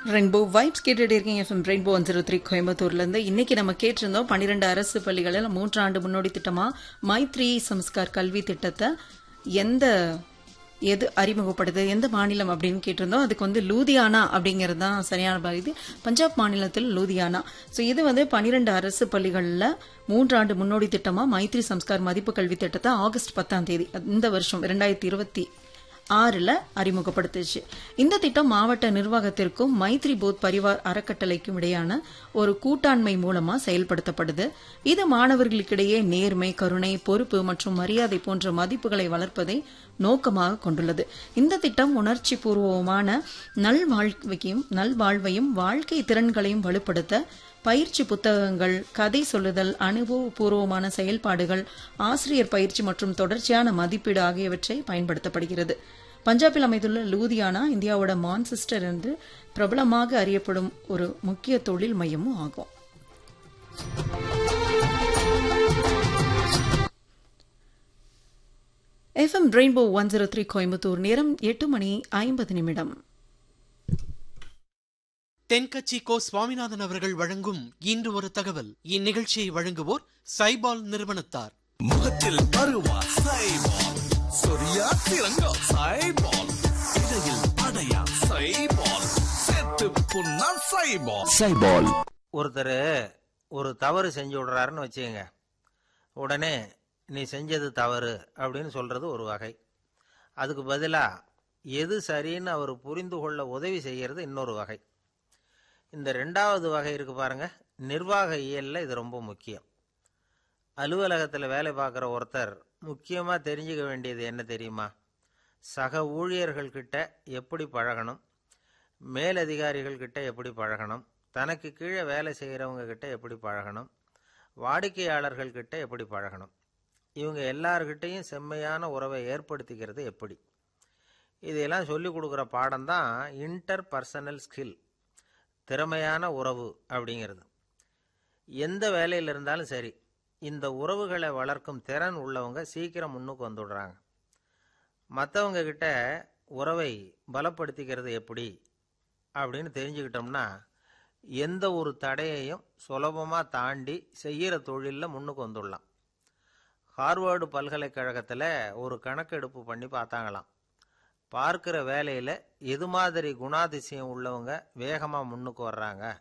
rainbow vibes கேட்டுட்டு இருக்கீங்க FM Rainbow one zero three கோயம்புத்தூர்லேருந்து இன்னைக்கு நம்ம கேட்டிருந்தோம் பன்னிரெண்டு அரசு பள்ளிகளில் மூன்றாண்டு முன்னோடி திட்டமாக மைத்ரி சம்ஸ்கார் கல்வி திட்டத்தை எந்த எது அறிமுகப்படுது எந்த மாநிலம் அப்படின்னு கேட்டிருந்தோம் அதுக்கு வந்து லூதியானா அப்படிங்கிறது தான் சரியான பகுதி பஞ்சாப் மாநிலத்தில் லூதியானா ஸோ இது வந்து பன்னிரெண்டு அரசு பள்ளிகளில் மூன்றாண்டு முன்னோடி திட்டமாக மைத்ரி சம்ஸ்கார் மதிப்பு கல்வி திட்டத்தை ஆகஸ்ட் பத்தாம் தேதி இந்த வருஷம் இரண்டாயிரத்தி இருபத்தி ஆறுல அறிமுகப்படுத்துச்சு இந்த திட்டம் மாவட்ட நிர்வாகத்திற்கும் மைத்ரி போத் பரிவார் அறக்கட்டளைக்கும் இடையான ஒரு கூட்டாண்மை மூலமா செயல்படுத்தப்படுது இது மாணவர்களுக்கிடையே நேர்மை கருணை பொறுப்பு மற்றும் மரியாதை போன்ற மதிப்புகளை வளர்ப்பதை நோக்கமாக கொண்டுள்ளது இந்த திட்டம் உணர்ச்சி பூர்வமான நல்வாழ்வையும் நல்வாழ்வையும் வாழ்க்கை திறன்களையும் வலுப்படுத்த பயிற்சி புத்தகங்கள் கதை சொல்லுதல் அனுபவபூர்வமான செயல்பாடுகள் ஆசிரியர் பயிற்சி மற்றும் தொடர்ச்சியான மதிப்பீடு ஆகியவற்றை பயன்படுத்தப்படுகிறது பஞ்சாபில் அமைந்துள்ள லூதியானா இந்தியாவோட மான்செஸ்டர் என்று பிரபலமாக அறியப்படும் ஒரு முக்கிய தொழில் மையமும் ஆகும் FM Rainbow one zero three Coimbatore நேரம் எட்டு மணி ஐம்பது நிமிடம் தென்கட்சி கோ சுவாமிநாதன் அவர்கள் வழங்கும் இன்று ஒரு தகவல் இந்நிகழ்ச்சியை வழங்குவோர் சைபால் நிறுவனத்தார் முகத்தில் பருவா சைபால் சொரியா திரங்கா சைபால் இடையில் அடையா சைபால் செத்து புண்ணா சைபால் சைபால் ஒருத்தர் ஒரு தவறு செஞ்சு விடுறாருன்னு வச்சுக்கோங்க உடனே நீ செஞ்சது தவறு அப்படின்னு சொல்றது ஒரு வகை அதுக்கு பதிலாக எது சரின்னு அவர் புரிந்து கொள்ள உதவி செய்யறது இன்னொரு வகை இந்த ரெண்டாவது வகை இருக்கு பாருங்க நிர்வாக இயல்ல இது ரொம்ப முக்கியம் அலுவலகத்தில் வேலை பார்க்குற ஒருத்தர் முக்கியமாக தெரிஞ்சுக்க வேண்டியது என்ன தெரியுமா சக ஊழியர்கள் கிட்ட எப்படி பழகணும் மேலதிகாரிகள் கிட்ட எப்படி பழகணும் தனக்கு கீழே வேலை செய்கிறவங்க கிட்ட எப்படி பழகணும் வாடிக்கையாளர்கள் கிட்ட எப்படி பழகணும் இவங்க எல்லார்கிட்டையும் செம்மையான உறவை ஏற்படுத்திக்கிறது எப்படி இதையெல்லாம் சொல்லி கொடுக்குற பாடம் தான் இன்டர் பர்சனல் ஸ்கில் திறமையான உறவு அப்படிங்கிறது எந்த வேலையில் இருந்தாலும் சரி இந்த உறவுகளை வளர்க்கும் திறன் உள்ளவங்க சீக்கிரம் முன்னுக்கு வந்துடுறாங்க மற்றவங்க கிட்ட உறவை பலப்படுத்திக்கிறது எப்படி அப்படின்னு தெரிஞ்சுக்கிட்டோம்னா எந்த ஒரு தடையையும் சுலபமாக தாண்டி செய்கிற தொழிலில் முன்னுக்கு வந்துடலாம் ஹார்வர்டு பல்கலைக்கழகத்தில் ஒரு கணக்கெடுப்பு பண்ணி பார்த்தாங்களாம் பார்க்குற வேலையில் எது மாதிரி குணாதிசயம் உள்ளவங்க வேகமாக முன்னுக்கு வர்றாங்க